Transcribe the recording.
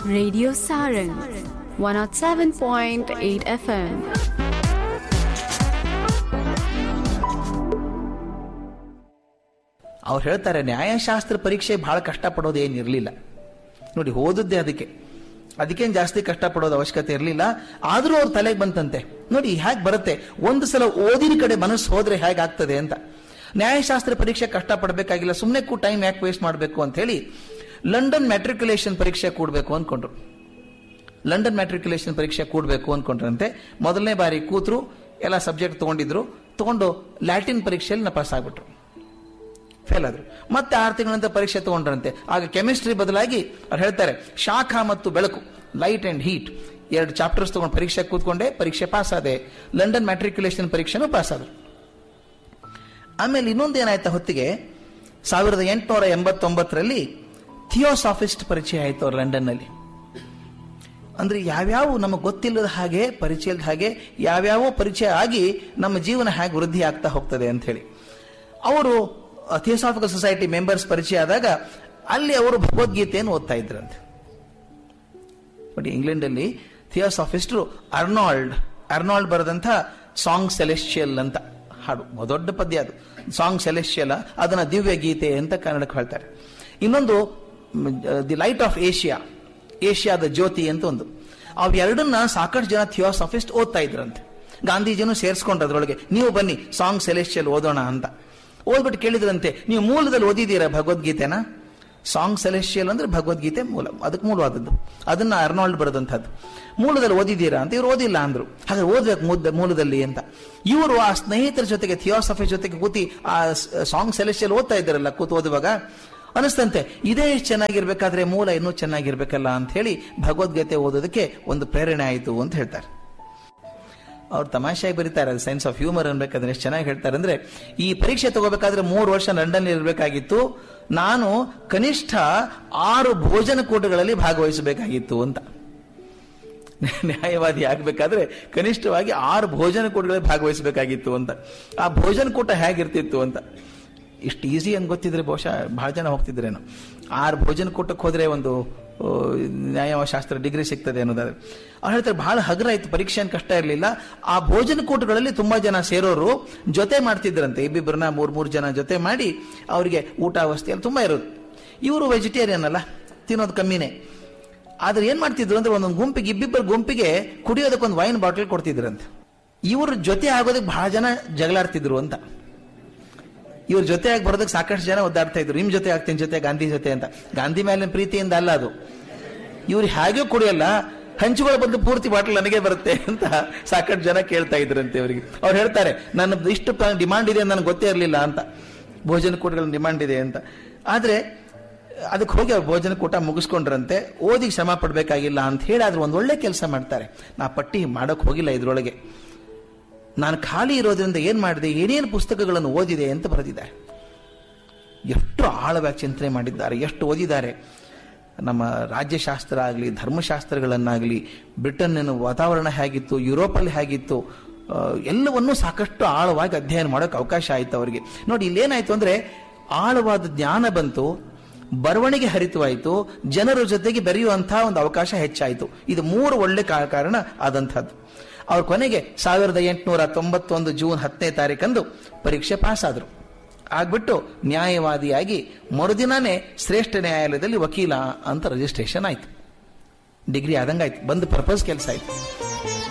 Radio Sarang 107.8 FM. ಅವ್ರು ಹೇಳ್ತಾರೆ ನ್ಯಾಯಶಾಸ್ತ್ರ ಪರೀಕ್ಷೆ ಬಹಳ ಕಷ್ಟಪಡೋದು ಏನಿರಲಿಲ್ಲ ನೋಡಿ ಓದದ್ದೇ ಅದಕ್ಕೆ ಅದಕ್ಕೇನು ಜಾಸ್ತಿ ಕಷ್ಟಪಡೋದು ಅವಶ್ಯಕತೆ ಇರಲಿಲ್ಲ ಆದರೂ ಅವ್ರ ತಲೆಗೆ ಬಂತಂತೆ ನೋಡಿ ಹೇಗೆ ಬರುತ್ತೆ ಒಂದು ಸಲ ಓದಿನ ಕಡೆ ಮನಸ್ಸು ಹೋದ್ರೆ ಹೇಗಾಗ್ತದೆ ಅಂತ ನ್ಯಾಯಶಾಸ್ತ್ರ ಪರೀಕ್ಷೆ ಕಷ್ಟಪಡಬೇಕಾಗಿಲ್ಲ ಸುಮ್ಮನೆ ಕೂ ಟೈಮ್ ಯಾಕೆ ವೇಸ್ಟ್ ಮಾಡಬೇಕು ಅಂತ ಹೇಳಿ ಲಂಡನ್ ಮ್ಯಾಟ್ರಿಕ್ಯುಲೇಷನ್ ಪರೀಕ್ಷೆ ಕೂಡಬೇಕು ಅಂದ್ಕೊಂಡ್ರು ಲಂಡನ್ ಮ್ಯಾಟ್ರಿಕ್ಯುಲೇಷನ್ ಪರೀಕ್ಷೆ ಕೂಡಬೇಕು ಅಂದ್ಕೊಂಡ್ರಂತೆ ಮೊದಲನೇ ಬಾರಿ ಕೂತ್ರು ಎಲ್ಲ ಸಬ್ಜೆಕ್ಟ್ ತಗೊಂಡಿದ್ರು ತಗೊಂಡು ಲ್ಯಾಟಿನ್ ಪರೀಕ್ಷೆಯಲ್ಲಿ ಪಾಸ್ ಆಗ್ಬಿಟ್ರು ಫೇಲ್ ಆದ್ರು ಮತ್ತೆ ಆರು ತಿಂಗಳ ನಂತರ ಪರೀಕ್ಷೆ ತಗೊಂಡ್ರಂತೆ ಆಗ ಕೆಮಿಸ್ಟ್ರಿ ಬದಲಾಗಿ ಅವ್ರು ಹೇಳ್ತಾರೆ ಶಾಖ ಮತ್ತು ಬೆಳಕು ಲೈಟ್ ಅಂಡ್ ಹೀಟ್ ಎರಡು ಚಾಪ್ಟರ್ಸ್ ತಗೊಂಡು ಪರೀಕ್ಷೆ ಕೂತ್ಕೊಂಡೆ ಪರೀಕ್ಷೆ ಪಾಸ್ ಆದೆ ಲಂಡನ್ ಮ್ಯಾಟ್ರಿಕ್ಯುಲೇಷನ್ ಪರೀಕ್ಷೆನೂ ಪಾಸ್ ಆದ್ರು ಆಮೇಲೆ ಇನ್ನೊಂದು ಏನಾಯ್ತಾ ಹೊತ್ತಿಗೆ ಸಾವಿರದ ಎಂಟುನೂರ ಎಂಬತ್ತೊಂಬತ್ತರಲ್ಲಿ ಥಿಯೋಸಾಫಿಸ್ಟ್ ಪರಿಚಯ ಆಯ್ತು ಅವ್ರು ಲಂಡನ್ನಲ್ಲಿ ಅಂದ್ರೆ ಯಾವ್ಯಾವ ನಮಗೆ ಗೊತ್ತಿಲ್ಲದ ಹಾಗೆ ಪರಿಚಯದ ಹಾಗೆ ಯಾವ್ಯಾವ ಪರಿಚಯ ಆಗಿ ನಮ್ಮ ಜೀವನ ಹೇಗೆ ವೃದ್ಧಿ ಆಗ್ತಾ ಹೋಗ್ತದೆ ಅಂತ ಹೇಳಿ ಅವರು ಥಿಯೋಸಾಫಿಕಲ್ ಸೊಸೈಟಿ ಮೆಂಬರ್ಸ್ ಪರಿಚಯ ಆದಾಗ ಅಲ್ಲಿ ಅವರು ಭಗವದ್ಗೀತೆಯನ್ನು ಓದ್ತಾ ಇದ್ರಂತೆ ನೋಡಿ ಇಂಗ್ಲೆಂಡಲ್ಲಿ ಥಿಯೋಸಾಫಿಸ್ಟ್ರು ಅರ್ನಾಲ್ಡ್ ಅರ್ನಾಲ್ಡ್ ಬರೆದಂಥ ಸಾಂಗ್ ಸೆಲೆಸ್ಟಿಯಲ್ ಅಂತ ಹಾಡು ದೊಡ್ಡ ಪದ್ಯ ಅದು ಸಾಂಗ್ ಸೆಲೆಸ್ಟಿಯಲ್ ಅದನ್ನ ದಿವ್ಯ ಗೀತೆ ಅಂತ ಕನ್ನಡಕ್ಕೆ ಹೇಳ್ತಾರೆ ಇನ್ನೊಂದು ದಿ ಲೈಟ್ ಆಫ್ ಏಷ್ಯಾ ಏಷ್ಯಾದ ಜ್ಯೋತಿ ಅಂತ ಒಂದು ಅವೆರಡನ್ನ ಸಾಕಷ್ಟು ಜನ ಥಿಯೋಸಾಫಿಸ್ಟ್ ಓದ್ತಾ ಇದ್ರಂತೆ ಗಾಂಧೀಜಿನೂ ಸೇರಿಸ್ಕೊಂಡ್ರು ಅದ್ರೊಳಗೆ ನೀವು ಬನ್ನಿ ಸಾಂಗ್ ಸೆಲೆಸ್ಟಿಯಲ್ ಓದೋಣ ಅಂತ ಓದ್ಬಿಟ್ಟು ಕೇಳಿದ್ರಂತೆ ನೀವು ಮೂಲದಲ್ಲಿ ಓದಿದ್ದೀರಾ ಭಗವದ್ಗೀತೆನ ಸಾಂಗ್ ಸೆಲೆಸ್ಟಿಯಲ್ ಅಂದ್ರೆ ಭಗವದ್ಗೀತೆ ಮೂಲ ಅದಕ್ಕೆ ಮೂಲವಾದದ್ದು ಅದನ್ನ ಅರ್ನಾಲ್ಡ್ ಬರೆದಂಥದ್ದು ಮೂಲದಲ್ಲಿ ಓದಿದ್ದೀರಾ ಅಂತ ಇವ್ರು ಓದಿಲ್ಲ ಅಂದ್ರು ಹಾಗೆ ಓದ್ಬೇಕು ಮುದ್ದ ಮೂಲದಲ್ಲಿ ಅಂತ ಇವರು ಆ ಸ್ನೇಹಿತರ ಜೊತೆಗೆ ಥಿಯೋಸಫಿ ಜೊತೆಗೆ ಕೂತಿ ಆ ಸಾಂಗ್ ಸೆಲೆಸ್ಟಿಯಲ್ ಓದ್ತಾ ಇದ್ದಾರಲ್ಲ ಕೂತು ಓದುವಾಗ ಅನಿಸ್ತಂತೆ ಇದೇ ಎಷ್ಟು ಚೆನ್ನಾಗಿರ್ಬೇಕಾದ್ರೆ ಮೂಲ ಇನ್ನೂ ಚೆನ್ನಾಗಿರ್ಬೇಕಲ್ಲ ಅಂತ ಹೇಳಿ ಭಗವದ್ಗೀತೆ ಓದೋದಕ್ಕೆ ಒಂದು ಪ್ರೇರಣೆ ಆಯಿತು ಅಂತ ಹೇಳ್ತಾರೆ ಅವ್ರು ತಮಾಷೆಯಾಗಿ ಬರೀತಾರೆ ಅದು ಸೈನ್ಸ್ ಆಫ್ ಹ್ಯೂಮರ್ ಅನ್ಬೇಕಾದ್ರೆ ಎಷ್ಟು ಚೆನ್ನಾಗಿ ಹೇಳ್ತಾರೆ ಅಂದ್ರೆ ಈ ಪರೀಕ್ಷೆ ತಗೋಬೇಕಾದ್ರೆ ಮೂರು ವರ್ಷ ಲಂಡನ್ ಇರಬೇಕಾಗಿತ್ತು ನಾನು ಕನಿಷ್ಠ ಆರು ಭೋಜನ ಕೂಟಗಳಲ್ಲಿ ಭಾಗವಹಿಸಬೇಕಾಗಿತ್ತು ಅಂತ ನ್ಯಾಯವಾದಿ ಆಗ್ಬೇಕಾದ್ರೆ ಕನಿಷ್ಠವಾಗಿ ಆರು ಭೋಜನ ಕೂಟಗಳಲ್ಲಿ ಭಾಗವಹಿಸಬೇಕಾಗಿತ್ತು ಅಂತ ಆ ಭೋಜನ ಕೂಟ ಹೇಗಿರ್ತಿತ್ತು ಅಂತ ಇಷ್ಟು ಈಸಿ ಅಂತ ಗೊತ್ತಿದ್ರೆ ಬಹುಶಃ ಬಹಳ ಜನ ಹೋಗ್ತಿದ್ರೇನು ಆರು ಭೋಜನ ಕೂಟಕ್ಕೆ ಹೋದ್ರೆ ಒಂದು ನ್ಯಾಯಶಾಸ್ತ್ರ ಡಿಗ್ರಿ ಸಿಗ್ತದೆ ಅನ್ನೋದಾದ್ರೆ ಅವ್ರು ಹೇಳ್ತಾರೆ ಬಹಳ ಹಗುರ ಆಯ್ತು ಪರೀಕ್ಷೆ ಏನು ಕಷ್ಟ ಇರಲಿಲ್ಲ ಆ ಭೋಜನ ಕೂಟಗಳಲ್ಲಿ ತುಂಬಾ ಜನ ಸೇರೋರು ಜೊತೆ ಮಾಡ್ತಿದ್ರಂತೆ ಇಬ್ಬಿಬ್ಬರನ್ನ ಮೂರ್ ಮೂರು ಜನ ಜೊತೆ ಮಾಡಿ ಅವರಿಗೆ ಊಟ ವಸ್ತಿ ಅಲ್ಲಿ ತುಂಬಾ ಇರೋದು ಇವರು ವೆಜಿಟೇರಿಯನ್ ಅಲ್ಲ ತಿನ್ನೋದು ಕಮ್ಮಿನೇ ಆದ್ರೆ ಏನ್ ಮಾಡ್ತಿದ್ರು ಅಂದ್ರೆ ಒಂದೊಂದು ಗುಂಪಿಗೆ ಇಬ್ಬಿಬ್ಬರ ಗುಂಪಿಗೆ ಕುಡಿಯೋದಕ್ಕೊಂದು ವೈನ್ ಬಾಟಲ್ ಕೊಡ್ತಿದ್ರಂತೆ ಇವ್ರ ಜೊತೆ ಆಗೋದಕ್ಕೆ ಬಹಳ ಜನ ಜಗಳಾಡ್ತಿದ್ರು ಅಂತ ಇವ್ರ ಜೊತೆಯಾಗಿ ಬರೋದಕ್ಕೆ ಸಾಕಷ್ಟು ಜನ ಒದ್ದಾಡ್ತಾ ಇದ್ರು ನಿಮ್ ಜೊತೆ ಆಗ್ತೀನಿ ಜೊತೆ ಗಾಂಧಿ ಜೊತೆ ಅಂತ ಗಾಂಧಿ ಮೇಲಿನ ಪ್ರೀತಿಯಿಂದ ಅಲ್ಲ ಅದು ಇವ್ರು ಹೇಗೆ ಕುಡಿಯಲ್ಲ ಹಂಚುಗಳ ಬದಲು ಪೂರ್ತಿ ಬಾಟಲ್ ನನಗೆ ಬರುತ್ತೆ ಅಂತ ಸಾಕಷ್ಟು ಜನ ಕೇಳ್ತಾ ಇದ್ರಂತೆ ಅವರಿಗೆ ಅವ್ರು ಹೇಳ್ತಾರೆ ನನ್ನ ಇಷ್ಟು ಡಿಮಾಂಡ್ ಇದೆ ನನಗೆ ಗೊತ್ತೇ ಇರಲಿಲ್ಲ ಅಂತ ಭೋಜನ ಕೂಟಗಳ ಡಿಮಾಂಡ್ ಇದೆ ಅಂತ ಆದ್ರೆ ಅದಕ್ಕೆ ಹೋಗಿ ಅವ್ರು ಭೋಜನ ಕೂಟ ಮುಗಿಸ್ಕೊಂಡ್ರಂತೆ ಓದಿ ಶ್ರಮ ಪಡ್ಬೇಕಾಗಿಲ್ಲ ಅಂತ ಹೇಳಿ ಆದ್ರೆ ಒಂದು ಒಳ್ಳೆ ಕೆಲಸ ಮಾಡ್ತಾರೆ ನಾ ಪಟ್ಟಿ ಮಾಡಕ್ ಹೋಗಿಲ್ಲ ಇದ್ರೊಳಗೆ ನಾನು ಖಾಲಿ ಇರೋದ್ರಿಂದ ಏನ್ ಮಾಡಿದೆ ಏನೇನು ಪುಸ್ತಕಗಳನ್ನು ಓದಿದೆ ಅಂತ ಬರೆದಿದ್ದಾರೆ ಎಷ್ಟು ಆಳವಾಗಿ ಚಿಂತನೆ ಮಾಡಿದ್ದಾರೆ ಎಷ್ಟು ಓದಿದ್ದಾರೆ ನಮ್ಮ ರಾಜ್ಯಶಾಸ್ತ್ರ ಆಗಲಿ ಧರ್ಮಶಾಸ್ತ್ರಗಳನ್ನಾಗಲಿ ಬ್ರಿಟನ್ನಿನ ವಾತಾವರಣ ಹೇಗಿತ್ತು ಯುರೋಪಲ್ಲಿ ಹೇಗಿತ್ತು ಎಲ್ಲವನ್ನೂ ಸಾಕಷ್ಟು ಆಳವಾಗಿ ಅಧ್ಯಯನ ಮಾಡೋಕೆ ಅವಕಾಶ ಆಯಿತು ಅವರಿಗೆ ನೋಡಿ ಇಲ್ಲೇನಾಯ್ತು ಅಂದ್ರೆ ಆಳವಾದ ಜ್ಞಾನ ಬಂತು ಬರವಣಿಗೆ ಹರಿತವಾಯಿತು ಜನರ ಜೊತೆಗೆ ಬೆರೆಯುವಂತಹ ಒಂದು ಅವಕಾಶ ಹೆಚ್ಚಾಯಿತು ಇದು ಮೂರು ಒಳ್ಳೆ ಕಾರಣ ಆದಂಥದ್ದು ಅವ್ರ ಕೊನೆಗೆ ಸಾವಿರದ ಎಂಟುನೂರ ತೊಂಬತ್ತೊಂದು ಜೂನ್ ಹತ್ತನೇ ತಾರೀಕಂದು ಪರೀಕ್ಷೆ ಪಾಸ್ ಆದರು ಆಗ್ಬಿಟ್ಟು ನ್ಯಾಯವಾದಿಯಾಗಿ ಮರುದಿನನೇ ಶ್ರೇಷ್ಠ ನ್ಯಾಯಾಲಯದಲ್ಲಿ ವಕೀಲ ಅಂತ ರಿಜಿಸ್ಟ್ರೇಷನ್ ಆಯ್ತು ಡಿಗ್ರಿ ಆದಂಗಾಯ್ತು ಬಂದು ಪರ್ಪಸ್ ಕೆಲಸ ಆಯ್ತು